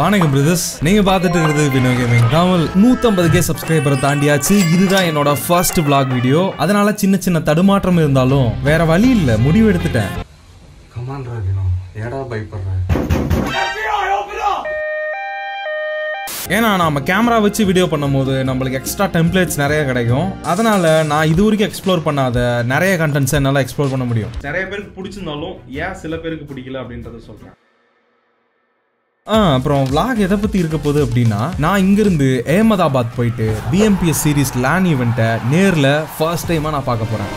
வணக்கம் பிரதர்ஸ் நீங்க பார்த்துட்டு இருக்கிறது வினோ கேமிங் நாமல் நூத்தம்பது கே சப்ஸ்கிரைபரை தாண்டியாச்சு இதுதான் என்னோட ஃபர்ஸ்ட் vlog வீடியோ அதனால சின்ன சின்ன தடுமாற்றம் இருந்தாலும் வேற வழி இல்ல முடிவு எடுத்துட்டேன் கமான்ரா வினோ ஏடா பயப்படுற ஏன்னா நாம கேமரா வச்சு வீடியோ பண்ணும்போது நம்மளுக்கு எக்ஸ்ட்ரா டெம்ப்ளேட்ஸ் நிறைய கிடைக்கும் அதனால நான் இது வரைக்கும் எக்ஸ்ப்ளோர் பண்ணாத நிறைய கண்டென்ட்ஸ் என்னால் எக்ஸ்ப்ளோர் பண்ண முடியும் நிறைய பேருக்கு பிடிச்சிருந்தாலும் ஏன் சில பேருக்கு பிடிக்கல அப்படின்றத சொல்றேன் ஆ அப்புறம் vlog எதை பற்றி இருக்க போகுது அப்படின்னா நான் இங்கிருந்து அகமதாபாத் போயிட்டு பிஎம்பிஎஸ் சீரிஸ் லேன் ஈவெண்ட்டை நேரில் ஃபர்ஸ்ட் டைமாக நான் பார்க்க போகிறேன்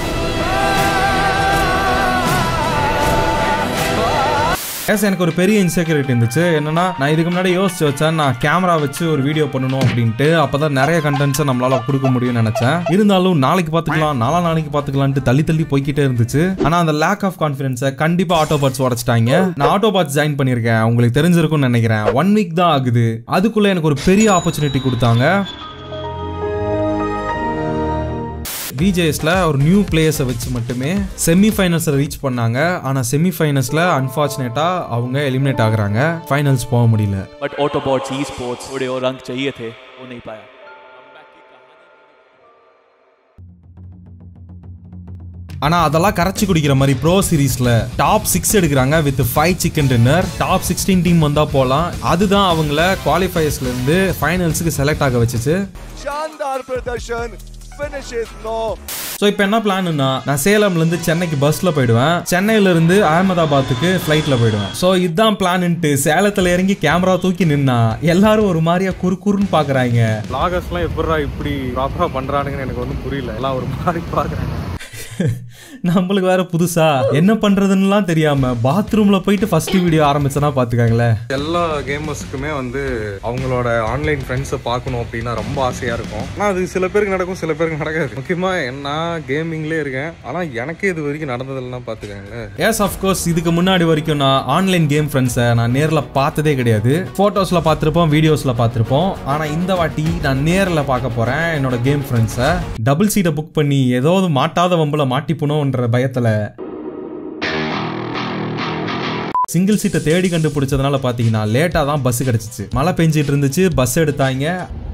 எஸ் எனக்கு ஒரு பெரிய இன்செக்யூரிட்டி இருந்துச்சு என்னன்னா நான் இதுக்கு முன்னாடி யோசிச்சு வச்சேன் நான் கேமரா வச்சு ஒரு வீடியோ பண்ணணும் அப்படின்ட்டு அப்பதான் நிறைய கண்டென்ட்ஸை நம்மளால கொடுக்க முடியும்னு நினைச்சேன் இருந்தாலும் நாளைக்கு பார்த்துக்கலாம் நாளா நாளைக்கு பார்த்துக்கலான்ட்டு தள்ளி தள்ளி போய்க்கிட்டே இருந்துச்சு ஆனா அந்த லேக் ஆஃப் கான்ஃபிடன்ஸை கண்டிப்பா ஆட்டோ பார்ட்ஸ் உடச்சிட்டாங்க நான் ஆட்டோ பார்ட்ஸ் ஜாயின் பண்ணியிருக்கேன் உங்களுக்கு தெரிஞ்சிருக்கும்னு நினைக்கிறேன் ஒன் வீக் தான் ஆகுது அதுக்குள்ள எனக்கு ஒரு பெரிய ஆப்பர்ச்சுனிட்டி கொடுத்தாங்க விஜேஎஸ்ல ஒரு நியூ பிளேயர்ஸை வச்சு மட்டுமே செமி ஃபைனல்ஸில் ரீச் பண்ணாங்க ஆனால் செமி ஃபைனல்ஸில் அன்ஃபார்ச்சுனேட்டாக அவங்க எலிமினேட் ஆகுறாங்க ஃபைனல்ஸ் போக முடியல बट ऑटोबॉट्स ई स्पोर्ट्स थोड़े और अंक चाहिए थे वो नहीं पाया ஆனால் அதெல்லாம் கரைச்சி குடிக்கிற மாதிரி ப்ரோ சீரீஸில் டாப் சிக்ஸ் எடுக்கிறாங்க with five chicken dinner top sixteen team வந்தால் போகலாம் அதுதான் அவங்கள குவாலிஃபயர்ஸ்லேருந்து ஃபைனல்ஸுக்கு செலக்ட் ஆக வச்சுச்சு शानदार प्रदर्शन फिनिशेस नो ஸோ இப்போ என்ன பிளான்னா நான் சேலம்லேருந்து சென்னைக்கு பஸ்ஸில் போயிடுவேன் சென்னையிலேருந்து அகமதாபாத்துக்கு ஃப்ளைட்டில் போயிடுவேன் ஸோ இதுதான் பிளான்ட்டு சேலத்தில் இறங்கி கேமரா தூக்கி நின்னா எல்லாரும் ஒரு மாதிரியா குறு குறுன்னு பார்க்குறாங்க லாகர்ஸ்லாம் எப்படா இப்படி ப்ராப்பரா பண்றானுங்கன்னு எனக்கு ஒன்றும் புரியல எல்லாம் ஒரு மாதிரி பாக்குறாங்க நம்மளுக்கு வேற புதுசா என்ன பண்றதுன்னுலாம் தெரியாம பாத்ரூம்ல போயிட்டு ஃபர்ஸ்ட் வீடியோ ஆரம்பிச்சனா பாத்துக்காங்களேன் எல்லா கேமர்ஸுக்குமே வந்து அவங்களோட ஆன்லைன் ஃப்ரெண்ட்ஸை பார்க்கணும் அப்படின்னா ரொம்ப ஆசையா இருக்கும் ஆனால் அது சில பேருக்கு நடக்கும் சில பேருக்கு நடக்காது முக்கியமா நான் கேமிங்லேயே இருக்கேன் ஆனா எனக்கே இது வரைக்கும் நடந்ததெல்லாம் பார்த்துக்காங்களேன் எஸ் அஃப்கோர்ஸ் இதுக்கு முன்னாடி வரைக்கும் நான் ஆன்லைன் கேம் ஃப்ரெண்ட்ஸை நான் நேரில் பார்த்ததே கிடையாது ஃபோட்டோஸில் பார்த்துருப்போம் வீடியோஸில் பார்த்துருப்போம் ஆனால் இந்த வாட்டி நான் நேரில் பார்க்க போகிறேன் என்னோட கேம் ஃப்ரெண்ட்ஸை டபுள் சீட்டை புக் பண்ணி ஏதாவது மாட்டாத வம்பில் மாட்டிப்போனோன்ற பயத்தில் சிங்கிள் சீட்டை தேடி கண்டுபிடிச்சதுனால பார்த்தீங்கன்னா லேட்டாக தான் பஸ் கிடச்சிச்சு மழை பெஞ்சிட்டு இருந்துச்சு பஸ் எடுத்தாங்க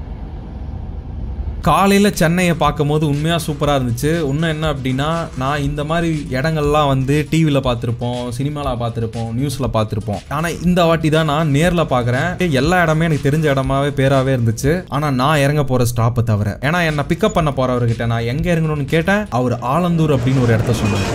காலையில் சென்னையை பார்க்கும்போது உண்மையாக சூப்பராக இருந்துச்சு இன்னும் என்ன அப்படின்னா நான் இந்த மாதிரி இடங்கள்லாம் வந்து டிவியில் பார்த்துருப்போம் சினிமாவில் பார்த்துருப்போம் நியூஸில் பார்த்துருப்போம் ஆனால் இந்த வாட்டி தான் நான் நேரில் பார்க்குறேன் எல்லா இடமே எனக்கு தெரிஞ்ச இடமாவே பேராகவே இருந்துச்சு ஆனால் நான் இறங்க போகிற ஸ்டாப்பை தவிர ஏன்னா என்னை பிக்கப் பண்ண போகிறவர்கிட்ட நான் எங்கே இறங்கணும்னு கேட்டேன் அவர் ஆலந்தூர் அப்படின்னு ஒரு இடத்த சொன்னார்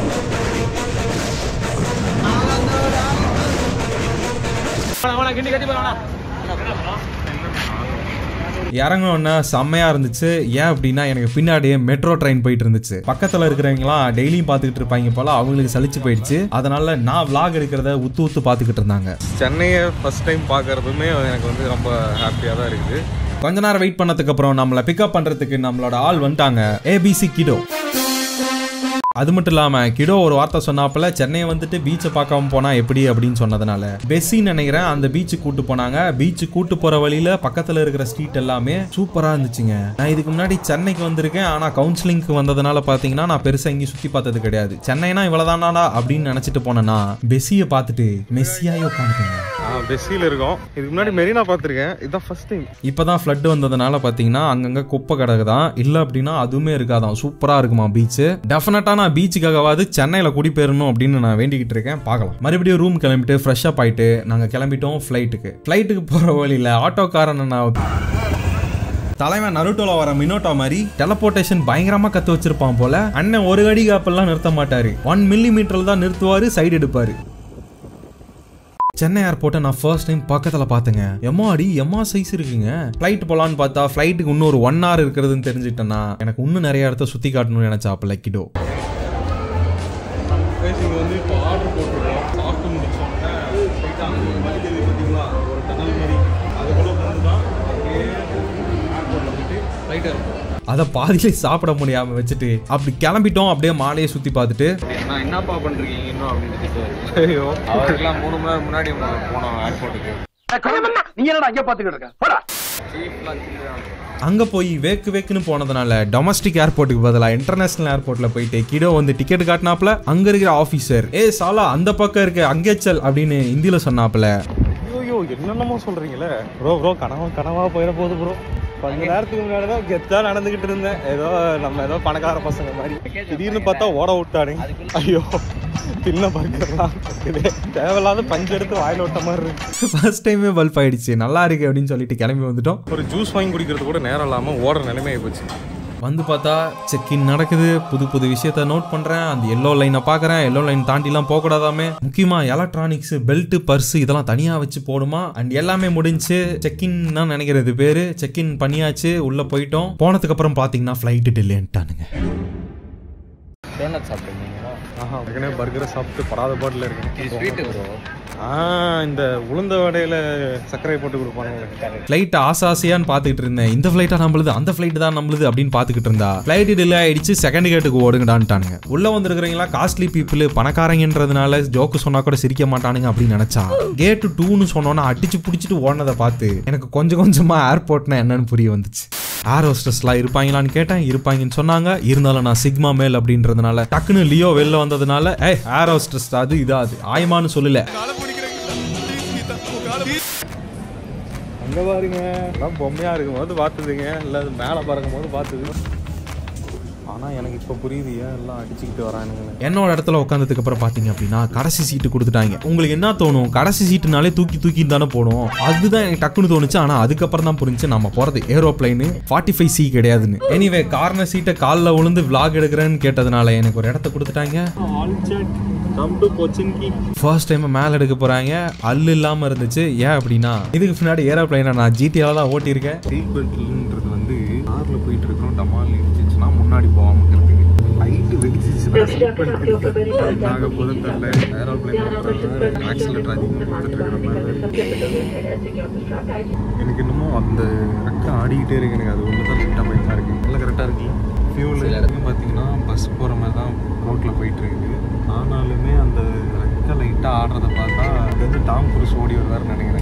இறங்கணுன்னா செம்மையா இருந்துச்சு ஏன் அப்படின்னா எனக்கு பின்னாடியே மெட்ரோ ட்ரெயின் போயிட்டு இருந்துச்சு பக்கத்துல இருக்கிறவங்களாம் டெய்லியும் பார்த்துக்கிட்டு இருப்பாங்க போல அவங்களுக்கு சலிச்சு போயிடுச்சு அதனால நான் vlog எடுக்கிறத உத்து உத்து பார்த்துக்கிட்டு இருந்தாங்க சென்னையை ஃபர்ஸ்ட் டைம் பார்க்கறதுமே எனக்கு வந்து ரொம்ப ஹாப்பியாக தான் இருக்குது கொஞ்ச நேரம் வெயிட் பண்ணதுக்கு அப்புறம் நம்மளை பிக்கப் பண்றதுக்கு நம்மளோட ஆள் வந்துட்டாங்க ஏபிசி கிடோ அது மட்டும் இல்லாம கிடோ ஒரு வார்த்தை சொன்னாப்புல சென்னையை வந்துட்டு பீச்சை பார்க்காம போனா எப்படி அப்படின்னு சொன்னதுனால பெஸ்ஸின்னு நினைக்கிறேன் அந்த பீச்சு கூட்டு போனாங்க பீச்சு கூட்டு போற வழியில பக்கத்துல இருக்கிற ஸ்ட்ரீட் எல்லாமே சூப்பரா இருந்துச்சுங்க நான் இதுக்கு முன்னாடி சென்னைக்கு வந்திருக்கேன் ஆனா கவுன்சிலிங்க்கு வந்ததுனால பாத்தீங்கன்னா நான் பெருசா எங்கேயும் சுத்தி பார்த்தது கிடையாது சென்னைனா இவ்வளவுதானாடா அப்படின்னு நினைச்சிட்டு போனேன்னா பெஸ்ஸியை பார்த்துட்டு மெஸ்ஸியாயே உட்காந்துட்டேங்க நான் பெஸ்ஸியில் இருக்கோம் இதுக்கு முன்னாடி மெரினா பார்த்துருக்கேன் இதுதான் ஃபர்ஸ்ட் டைம் இப்பதான் ஃப்ளட் வந்ததுனால பாத்தீங்கன்னா அங்கங்க குப்பை கிடக்குதான் இல்ல அப்படின்னா அதுவுமே இருக்காதான் சூப்பரா இருக்குமா பீச் டெஃபினட்டா நான் பீச்சுக்காகவாது சென்னையில குடி போயிடணும் அப்படின்னு நான் வேண்டிக்கிட்டு இருக்கேன் பார்க்கலாம் மறுபடியும் ரூம் கிளம்பிட்டு ஃப்ரெஷ் அப் ஆயிட்டு நாங்க கிளம்பிட்டோம் ஃப்ளைட்டுக்கு ஃப்ளைட்டுக்கு போற வழியில ஆட்டோக்காரன் நான் தலைவன் நருட்டோல வர மினோட்டா மாதிரி டெலபோர்டேஷன் பயங்கரமா கத்து வச்சிருப்பான் போல அண்ணன் ஒரு அடி காப்பெல்லாம் நிறுத்த மாட்டாரு ஒன் மில்லி மீட்டர்ல தான் நிறுத்துவாரு சைடு எடுப்பாரு சென்னை ஏர்போர்ட்டை நான் ஃபர்ஸ்ட் டைம் பக்கத்தில் பார்த்தேங்க எம்மா அடி எம்மா சைஸ் இருக்குங்க ஃப்ளைட் போகலான்னு பார்த்தா ஃப்ளைட்டுக்கு இன்னும் ஒரு ஒன் ஹவர் இருக்கிறதுன்னு தெரிஞ்சுட்டேன்னா எனக்கு இன்னும் நிறைய இடத்த சுற்றி காட்டணும்னு நினச்சாப்ப லக்கிடோ இங்கே வந்து இப்போ ஆர்டர் போட்டிருக்கோம் சாப்பிட்டு முடிச்சோன்னே பார்த்தீங்களா ஒரு டனல் மாதிரி அது கூட வந்து தான் அப்படியே ஏர்போர்ட்டில் போயிட்டு ஃப்ளைட் இருக்கும் அதை பாதியிலே சாப்பிட முடியாமல் வச்சுட்டு அப்படி கிளம்பிட்டோம் அப்படியே மாலையை சுற்றி பார்த்துட்டு நான் என்னப்பா பண்ணுறீங்க இன்னும் அப்படின்னு கேட்டாரு ஐயோ அவருக்கெல்லாம் மூணு மணி நேரம் முன்னாடி போனோம் ஏர்போர்ட்டுக்கு அங்கே போய் வேக்கு வேக்குன்னு போனதுனால டொமஸ்டிக் ஏர்போர்ட்டுக்கு பதிலாக இன்டர்நேஷனல் ஏர்போர்ட்டில் போயிட்டு கிடோ வந்து டிக்கெட் காட்டினாப்புல அங்கே இருக்கிற ஆஃபீஸர் ஏ சாலா அந்த பக்கம் இருக்க அங்கேச்சல் அப்படின்னு ஹிந்தியில் சொன்னாப்புல ஐயோ என்னென்னமோ சொல்றீங்களே ப்ரோ ப்ரோ கனவா கனவா போயிட போகுது ப்ரோ கொஞ்ச நேரத்துக்கு முன்னாடி தான் கெத்தா நடந்துகிட்டு இருந்தேன் ஏதோ நம்ம ஏதோ பணக்கார பசங்க மாதிரி திடீர்னு பார்த்தா ஓட விட்டானுங்க ஐயோ தின்ன பர்கர்லாம் இருக்குது தேவையில்லாத பஞ்சு எடுத்து வாயில விட்ட மாதிரி இருக்கு ஃபர்ஸ்ட் டைமே பல்ப் ஆயிடுச்சு நல்லா இருக்கு அப்படின்னு சொல்லிட்டு கிளம்பி வந்துட்டோம் ஒரு ஜூஸ் வாங்கி குடிக்கிறது கூட நேரம் இல்லாம ஓடுற நிலைமை ஆயிப்போச்சு வந்து பார்த்தா செக்இன் நடக்குது புது புது விஷயத்த நோட் பண்றேன் அந்த எல்லோ லைனை பார்க்கறேன் எல்லோ லைன் தாண்டிலாம் போகக்கூடாதாமே முக்கியமா எலக்ட்ரானிக்ஸ் பெல்ட் பர்ஸ் இதெல்லாம் தனியா வச்சு போடுமா அண்ட் எல்லாமே முடிஞ்சு செக்இன் தான் நினைக்கிறது பேரு செக்இன் பண்ணியாச்சு உள்ள போயிட்டோம் போனதுக்கு அப்புறம் பாத்தீங்கன்னா ஃபிளைட் டிலேன்ட்டானுங்க ஆஹா ஏற்கனவே பர்கரை சாப்பிட்டு படாத பாட்டில் இருக்கேன் ஆ இந்த உளுந்த வடையில சர்க்கரை போட்டு கொடுப்பாங்க ஃப்ளைட் ஆசை ஆசையான்னு பார்த்துக்கிட்டு இருந்தேன் இந்த ஃப்ளைட்டா நம்மளுது அந்த ஃப்ளைட் தான் நம்மளுது அப்படின்னு பார்த்துக்கிட்டு இருந்தா ஃப்ளைட் டிலே ஆயிடுச்சு செகண்ட் கேட்டுக்கு ஓடுங்கடான்ட்டானுங்க உள்ள வந்திருக்கிறீங்களா காஸ்ட்லி பீப்புள் பணக்காரங்கன்றதுனால ஜோக்கு சொன்னா கூட சிரிக்க மாட்டானுங்க அப்படின்னு நினைச்சா கேட்டு டூன்னு சொன்னோன்னா அடிச்சு பிடிச்சிட்டு ஓடினதை பார்த்து எனக்கு கொஞ்சம் கொஞ்சமா ஏர்போர்ட்னா என்னன்னு புரிய வந்துச்சு ஏர் ஹோஸ்டஸ்லாம் இருப்பாங்களான்னு கேட்டேன் இருப்பாங்கன்னு சொன்னாங்க இருந்தாலும் நான் சிக்மா மேல் அப்படின்றதுனால டக்குன்னு லியோ வெளில வந்ததுனால ஏ ஏர் ஹோஸ்டஸ் அது இதா அது ஆயமான்னு சொல்லல அங்க பாருங்க எல்லாம் பொம்மையா இருக்கும் போது பார்த்ததுங்க இல்லை அது மேலே பறக்கும் போது பார்த்தது ஆனா எனக்கு இப்போ புரியுது ஏன் எல்லாம் அடிச்சுக்கிட்டு வரானுங்க என்னோட இடத்துல உட்காந்ததுக்கு அப்புறம் பாத்தீங்க அப்படின்னா கடைசி சீட்டு கொடுத்துட்டாங்க உங்களுக்கு என்ன தோணும் கடைசி சீட்டுனாலே தூக்கி தூக்கிட்டு தானே போடும் அதுதான் எனக்கு டக்குன்னு தோணுச்சு ஆனா அதுக்கப்புறம் தான் புரிஞ்சு நம்ம போறது ஏரோப்ளைனு ஃபார்ட்டி ஃபைவ் சி கிடையாதுன்னு எனிவே கார்னர் சீட்டை காலில் விழுந்து vlog எடுக்கிறேன்னு கேட்டதுனால எனக்கு ஒரு இடத்த கொடுத்துட்டாங்க ஃபர்ஸ்ட் டைம் மேல எடுக்க போறாங்க அல்லு இல்லாம இருந்துச்சு ஏன் அப்படின்னா இதுக்கு பின்னாடி ஏரோப்ளைனை நான் ஜிடிஆல தான் ஓட்டியிருக்கேன் சீட் பெல்ட்ன்றது வந்து காரில் போயிட்டு இருக்கிறோம் டமால் இடிச்சிச்சுன்னா முன்னாடி போகாம இருக்கிறதுக்கு லைட்டு வெடிச்சிச்சுன்னா சீட் பெல்ட் என்னாக போதும் தெரியல ஏரோப்ளைன் ஆக்சிலேட்டர் அதிகமாக கொடுத்துட்டு இருக்கிற மாதிரி எனக்கு இன்னமும் அந்த ரெக்கை ஆடிக்கிட்டே இருக்கு எனக்கு அது ஒன்று தான் லைட்டாக பயமாக இருக்கு நல்லா கரெக்டாக இருக்கு ஃபியூல் எல்லாருமே பார்த்தீங்கன்னா பஸ் போகிற மாதிரி தான் ரோட்டில் போயிட்டு இருக்குது ஆனாலுமே அந்த ரெக்கை லைட்டாக ஆடுறத பார்த்தா இது வந்து டாம் குரூஸ் ஓடி வருவாருன்னு நினைக்கிறேன்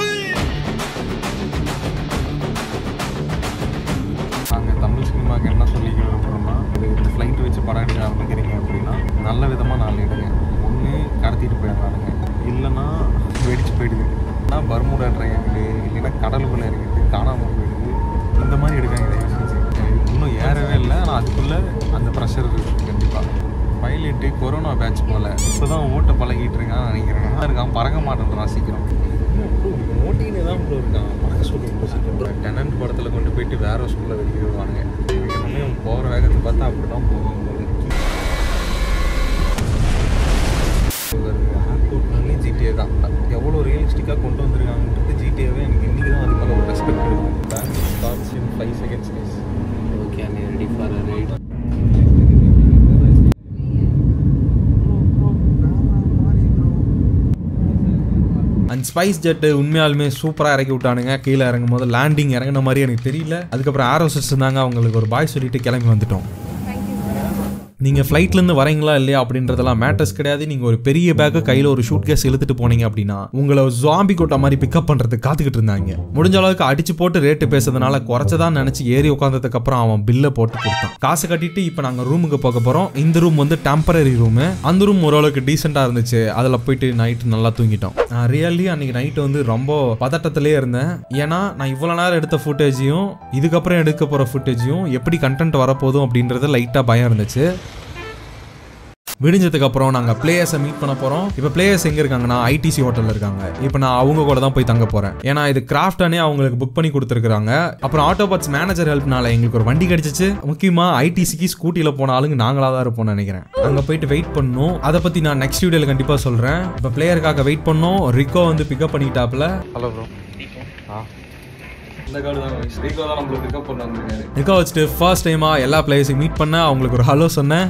நாங்கள் தமிழ் சினிமாவுக்கு என்ன சொல்லிக்க விரும்புகிறோம்னா இது இந்த ஃப்ளைட் வச்சு படம் எடுக்க ஆரம்பிக்கிறீங்க அப்படின்னா நல்ல விதமாக நாலு எடுங்க ஒன்று கடத்திட்டு போயிடுறானுங்க இல்லைன்னா வெடிச்சு போயிடுது ஆனால் பர்முடா ட்ரையாங்கிள் இல்லைன்னா கடலுக்குள்ளே இருக்குது காணாமல் போயிடுது இந்த மாதிரி எடுக்காங்க தயவு செஞ்சு இன்னும் ஏறவே இல்லை ஆனால் அதுக்குள்ளே அந்த ப்ரெஷர் இருக்குது கண்டிப்பாக பைலட்டு கொரோனா பேட்ச் போல் இப்போ தான் ஓட்ட பழகிட்டு இருக்கான்னு நினைக்கிறேன் நல்லா இருக்கான் பறக்க மாட்டேன்றான் சீக்கிரம் ஓட்டின்னு தான் ப்ரோ இருக்கான் பறக்க சொல்லி ப்ரோ சீக்கிரம் டெனன்ட் படத்தில் கொண்டு போயிட்டு வேற ஸ்கூலில் வெடிக்க விடுவானுங்க எனக்கு என்னமே போகிற வேகத்தை பார்த்தா அப்படி தான் போகும் ஏர்போர்ட்னாலே ஜிடிஏ தான் எவ்வளோ ரியலிஸ்டிக்காக கொண்டு வந்திருக்காங்கன்றது ஜிடிஏவே எனக்கு இன்றைக்கி தான் அது மேலே ஒரு ரெஸ்பெக்ட் இருக்கும் bank starts in five seconds Okay, I'm ready for a ride. And SpiceJet உண்மையாலுமே சூப்பராக இறக்கி விட்டானுங்க கீழே இறங்கும் போது லேண்டிங் இறங்கின மாதிரி எனக்கு தெரியல அதுக்கப்புறம் ஆரோசஸ் இருந்தாங்க அவங்களுக்கு ஒரு பாய் சொல்லிட்டு கிளம்பி வந்துட்டோம் நீங்கள் ஃப்ளைட்லேருந்து வரீங்களா இல்லையா அப்படின்றதெல்லாம் மேட்டர்ஸ் கிடையாது நீங்கள் ஒரு பெரிய பேக்கு கையில் ஒரு ஷூட் கேஸ் இழுத்துட்டு போனீங்க அப்படின்னா உங்களை ஜாம்பி கொட்டை மாதிரி பிக்கப் பண்ணுறதுக்கு காத்துக்கிட்டு இருந்தாங்க முடிஞ்ச அளவுக்கு அடிச்சு போட்டு ரேட்டு பேசுறதுனால குறைச்சதான் நினச்சி ஏறி உட்காந்ததுக்கு அப்புறம் அவன் பில்லை போட்டு கொடுத்தான் காசு கட்டிட்டு இப்போ நாங்கள் ரூமுக்கு போக போகிறோம் இந்த ரூம் வந்து டெம்பரரி ரூமு அந்த ரூம் ஓரளவுக்கு டீசெண்டாக இருந்துச்சு அதில் போயிட்டு நைட்டு நல்லா தூங்கிட்டோம் நான் ரியல்லி அன்னைக்கு நைட்டு வந்து ரொம்ப பதட்டத்திலே இருந்தேன் ஏன்னா நான் இவ்வளோ நேரம் எடுத்த ஃபுட்டேஜையும் இதுக்கப்புறம் எடுக்க போகிற ஃபுட்டேஜையும் எப்படி கண்டென்ட் வரப்போதும் அப்படின்றது லைட்டாக பயம் இருந்துச்சு விடிஞ்சதுக்கு அப்புறம் நாங்கள் பிளேயர்ஸை மீட் பண்ண போகிறோம் இப்போ பிளேயர்ஸ் எங்கே இருக்காங்கன்னா ஐடிசி ஹோட்டலில் இருக்காங்க இப்போ நான் அவங்க கூட தான் போய் தங்க போகிறேன் ஏன்னா இது கிராஃப்டானே அவங்களுக்கு புக் பண்ணி கொடுத்துருக்காங்க அப்புறம் ஆட்டோ பாட்ஸ் மேனேஜர் ஹெல்ப்னால எங்களுக்கு ஒரு வண்டி கிடைச்சிச்சு முக்கியமாக ஐடிசிக்கு ஸ்கூட்டியில் போன ஆளுங்க நாங்களாக தான் இருப்போம்னு நினைக்கிறேன் அங்கே போயிட்டு வெயிட் பண்ணணும் அதை பற்றி நான் நெக்ஸ்ட் வீடியோவில் கண்டிப்பாக சொல்கிறேன் இப்போ பிளேயருக்காக வெயிட் பண்ணோம் ரிக்கோ வந்து பிக்கப் பண்ணிட்டாப்ல ஹலோ ப்ரோ ஆ இந்த கார்டு தான் ஸ்ரீகோ தான் நம்மளுக்கு பிக்கப் பண்ண வந்திருக்காரு ரிக்கோ வச்சுட்டு ஃபர்ஸ்ட் டைமாக எல்லா பிளேயர்ஸையும் மீட் பண்ணேன் அவங்களுக்கு ஒரு ஹலோ சொன்னேன்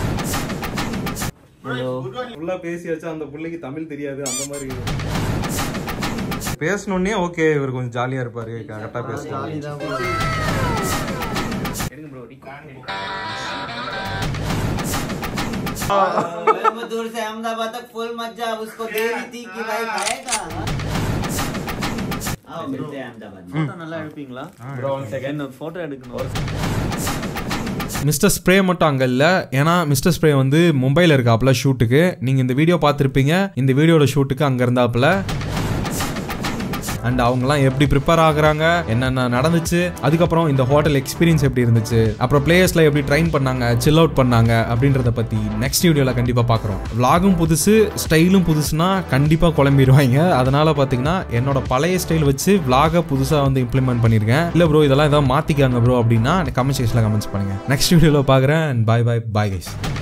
ஃபுல்லா பேசியாச்சு அந்த பிள்ளைக்கு தமிழ் தெரியாது அந்த மாதிரி பேசணுன்னே ஓகே இவர் கொஞ்சம் ஜாலியா இருப்பாரு கரெக்டா பேசணும் मैं दूर से अहमदाबाद तक फुल मजा अब उसको दे रही थी कि भाई खाएगा आओ मिलते हैं अहमदाबाद में। ஃபோட்டோ நல்லா எடுப்பீங்களா ப்ரோ ஒன் செகண்ட் ஃபோட்டோ எடுக்கணும் மிஸ்டர் ஸ்ப்ரே மட்டும் அங்கே இல்லை ஏன்னா மிஸ்டர் ஸ்ப்ரே வந்து மும்பையில் இருக்காப்புல ஷூட்டுக்கு நீங்கள் இந்த வீடியோ பார்த்துருப்பீங்க இந்த வீடியோட ஷூட்டுக்கு அங்கே இருந்தாப்புல அண்ட் அவங்கலாம் எப்படி ப்ரிப்பேர் ஆகுறாங்க என்னென்ன நடந்துச்சு அதுக்கப்புறம் இந்த ஹோட்டல் எக்ஸ்பீரியன்ஸ் எப்படி இருந்துச்சு அப்புறம் பிளேயர்ஸ்ல எப்படி ட்ரைன் பண்ணாங்க சில் அவுட் பண்ணாங்க அப்படின்றத பத்தி நெக்ஸ்ட் வீடியோல கண்டிப்பா பார்க்குறோம் விலாகும் புதுசு ஸ்டைலும் புதுசுனா கண்டிப்பா குழம்பிடுவாங்க அதனால பாத்தீங்கன்னா என்னோட பழைய ஸ்டைல் வச்சு விலாக புதுசா வந்து இம்ப்ளிமெண்ட் பண்ணிருக்கேன் இல்ல ப்ரோ இதெல்லாம் ஏதாவது மாத்திக்காங்க ப்ரோ அப்படின்னா கமெண்ட் செக்ஷன்ல கமெண்ட்ஸ் பண்ணுங்க நெக்ஸ்ட் வீடியோல பாக்குறேன் பாய் பாய் பாய் கைஸ்